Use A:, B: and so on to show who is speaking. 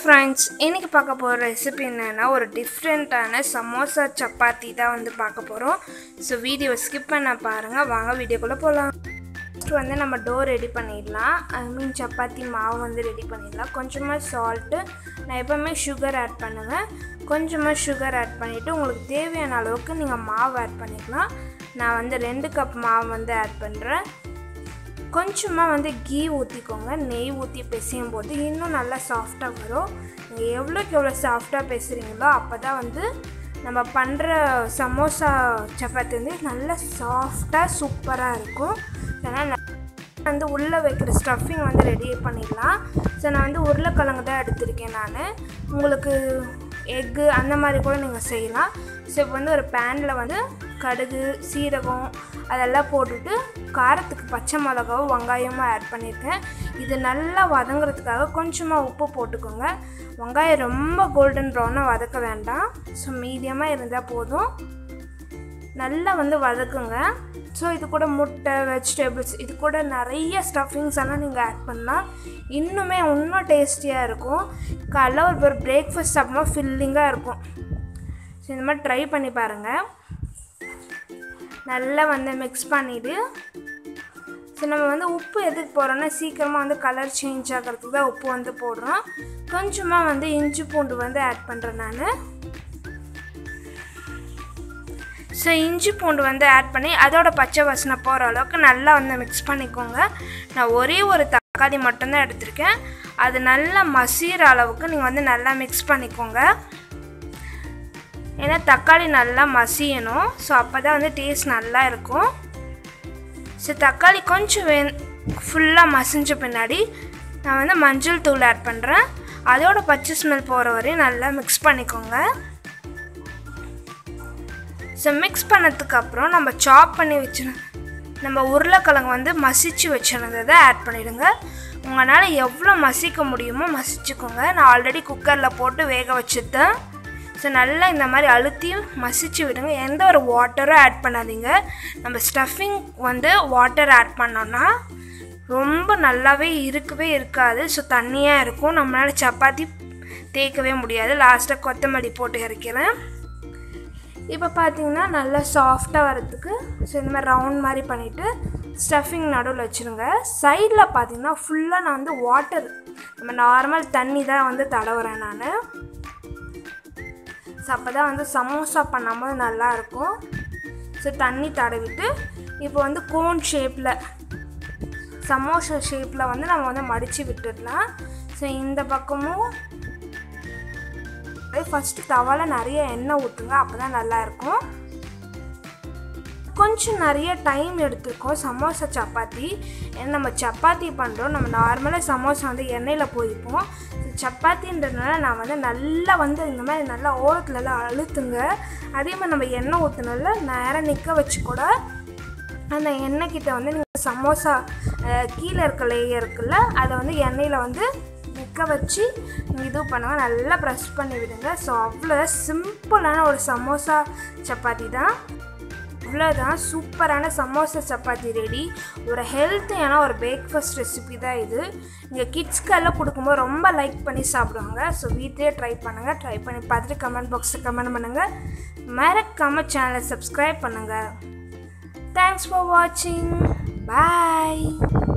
A: friends இன்றைக்கி பார்க்க போகிற ரெசிபி என்னென்னா ஒரு டிஃப்ரெண்ட்டான சமோசா சப்பாத்தி தான் வந்து பார்க்க போகிறோம் ஸோ வீடியோ ஸ்கிப் பண்ண பாருங்கள் வாங்க வீடியோக்குள்ளே போகலாம் ஃபஸ்ட்டு வந்து நம்ம டோ ரெடி பண்ணிடலாம் ஐ மீன் சப்பாத்தி மாவு வந்து ரெடி பண்ணிடலாம் கொஞ்சமாக சால்ட்டு நான் எப்போவுமே சுகர் ஆட் பண்ணுவேன் கொஞ்சமாக சுகர் ஆட் பண்ணிவிட்டு உங்களுக்கு தேவையான அளவுக்கு நீங்கள் மாவு ஆட் பண்ணிக்கலாம் நான் வந்து ரெண்டு கப் மாவு வந்து ஆட் பண்ணுறேன் கொஞ்சமாக வந்து கீ ஊற்றிக்கோங்க நெய் ஊற்றி பிசையும் போது இன்னும் நல்லா சாஃப்டாக வரும் நீங்கள் எவ்வளோக்கு எவ்வளோ சாஃப்டாக பேசுகிறீங்களோ அப்போ தான் வந்து நம்ம பண்ணுற சமோசா சப்பாத்தி வந்து நல்லா சாஃப்டாக சூப்பராக இருக்கும் அதனால் வந்து உள்ளே வைக்கிற ஸ்டஃபிங் வந்து ரெடி பண்ணிடலாம் ஸோ நான் வந்து உருளைக்கிழங்கு தான் எடுத்திருக்கேன் நான் உங்களுக்கு எக்கு அந்த மாதிரி கூட நீங்கள் செய்யலாம் ஸோ இப்போ வந்து ஒரு பேனில் வந்து கடுகு சீரகம் அதெல்லாம் போட்டுட்டு காரத்துக்கு பச்சை மிளகாவும் வெங்காயமும் ஆட் பண்ணியிருக்கேன் இது நல்லா வதங்குறதுக்காக கொஞ்சமாக உப்பு போட்டுக்கோங்க வெங்காயம் ரொம்ப கோல்டன் ப்ரௌனாக வதக்க வேண்டாம் ஸோ மீடியமாக இருந்தால் போதும் நல்லா வந்து வதக்குங்க ஸோ இது கூட முட்டை வெஜிடபிள்ஸ் இது கூட நிறைய ஸ்டஃபிங்ஸ் எல்லாம் நீங்கள் ஆட் பண்ணால் இன்னுமே இன்னும் டேஸ்டியாக இருக்கும் காலைல ஒரு ஒரு பிரேக்ஃபாஸ்ட் சாப்பிடும்போது ஃபில்லிங்காக இருக்கும் ஸோ இந்த மாதிரி ட்ரை பண்ணி பாருங்கள் நல்லா வந்து மிக்ஸ் பண்ணிவிட்டு ஸோ நம்ம வந்து உப்பு எதுக்கு போடுறோன்னா சீக்கிரமாக வந்து கலர் சேஞ்ச் ஆகிறதுக்கு தான் உப்பு வந்து போடுறோம் கொஞ்சமாக வந்து இஞ்சி பூண்டு வந்து ஆட் பண்ணுறேன் நான் ஸோ இஞ்சி பூண்டு வந்து ஆட் பண்ணி அதோட பச்சை வாசனை போகிற அளவுக்கு நல்லா வந்து மிக்ஸ் பண்ணிக்கோங்க நான் ஒரே ஒரு தக்காளி மட்டும்தான் எடுத்திருக்கேன் அது நல்லா மசிகிற அளவுக்கு நீங்கள் வந்து நல்லா மிக்ஸ் பண்ணிக்கோங்க ஏன்னா தக்காளி நல்லா மசியணும் ஸோ அப்போ தான் வந்து டேஸ்ட் நல்லா இருக்கும் ஸோ தக்காளி கொஞ்சம் வே ஃபுல்லாக மசிஞ்ச பின்னாடி நான் வந்து மஞ்சள் தூள் ஆட் பண்ணுறேன் அதோட பச்சை ஸ்மெல் போகிற வரையும் நல்லா மிக்ஸ் பண்ணிக்கோங்க ஸோ மிக்ஸ் பண்ணதுக்கு அப்புறம் நம்ம சாப் பண்ணி வச்சு நம்ம உருளைக்கிழங்கு வந்து மசிச்சு வச்சிருந்ததை ஆட் பண்ணிவிடுங்க உங்களால் எவ்வளோ மசிக்க முடியுமோ மசிச்சுக்கோங்க நான் ஆல்ரெடி குக்கரில் போட்டு வேக வச்சுட்டேன் ஸோ நல்லா இந்த மாதிரி அழுத்தி மசிச்சு விடுங்க எந்த ஒரு வாட்டரும் ஆட் பண்ணாதீங்க நம்ம ஸ்டஃபிங் வந்து வாட்டர் ஆட் பண்ணோன்னா ரொம்ப நல்லாவே இருக்கவே இருக்காது ஸோ தண்ணியாக இருக்கும் நம்மளால் சப்பாத்தி தேய்க்கவே முடியாது லாஸ்ட்டாக கொத்தமல்லி போட்டு இறக்கிறேன் இப்போ பார்த்தீங்கன்னா நல்லா சாஃப்டாக வரதுக்கு ஸோ இந்த மாதிரி ரவுண்ட் மாதிரி பண்ணிவிட்டு ஸ்டஃபிங் நடுவில் வச்சுருங்க சைடில் பார்த்தீங்கன்னா ஃபுல்லாக நான் வந்து வாட்டர் நம்ம நார்மல் தண்ணி தான் வந்து தடவுறேன் நான் ஸோ அப்போ தான் வந்து சமோசா பண்ணும்போது நல்லாயிருக்கும் ஸோ தண்ணி தடவிட்டு இப்போ வந்து கோன் ஷேப்பில் சமோசா ஷேப்பில் வந்து நம்ம வந்து மடித்து விட்டுடலாம் ஸோ இந்த பக்கமும் ஃபஸ்ட்டு தவாவில் நிறைய எண்ணெய் ஊற்றுங்க அப்போ தான் நல்லாயிருக்கும் கொஞ்சம் நிறைய டைம் எடுத்துருக்கோம் சமோசா சப்பாத்தி ஏன்னா நம்ம சப்பாத்தி பண்ணுறோம் நம்ம நார்மலாக சமோசா வந்து எண்ணெயில் போயிருப்போம் சப்பாத்தின்றதுனால நான் வந்து நல்லா வந்து இந்த மாதிரி நல்லா ஓரத்துலலாம் அழுத்துங்க அதே மாதிரி நம்ம எண்ணெய் ஊற்றுனால நேராக நிற்க வச்சு கூட அந்த எண்ணெய் கிட்ட வந்து நீங்கள் சமோசா கீழே இருக்க லேயர் இருக்குல்ல அதை வந்து எண்ணெயில் வந்து நிற்க வச்சு நீங்கள் இது பண்ணுங்க நல்லா ப்ரெஸ் பண்ணி விடுங்க ஸோ அவ்வளோ சிம்பிளான ஒரு சமோசா சப்பாத்தி தான் அவ்வளோதான் சூப்பரான சமோசா சப்பாத்தி ரெடி ஒரு ஹெல்த்தியான ஒரு பிரேக்ஃபாஸ்ட் ரெசிபி தான் இது நீங்கள் கிட்ஸ்க்கெல்லாம் கொடுக்கும்போது ரொம்ப லைக் பண்ணி சாப்பிடுவாங்க ஸோ வீட்டிலே ட்ரை பண்ணுங்கள் ட்ரை பண்ணி பார்த்துட்டு கமெண்ட் பாக்ஸில் கமெண்ட் பண்ணுங்கள் மறக்காமல் சேனலை சப்ஸ்கிரைப் பண்ணுங்கள் தேங்க்ஸ் ஃபார் வாட்சிங் பாய்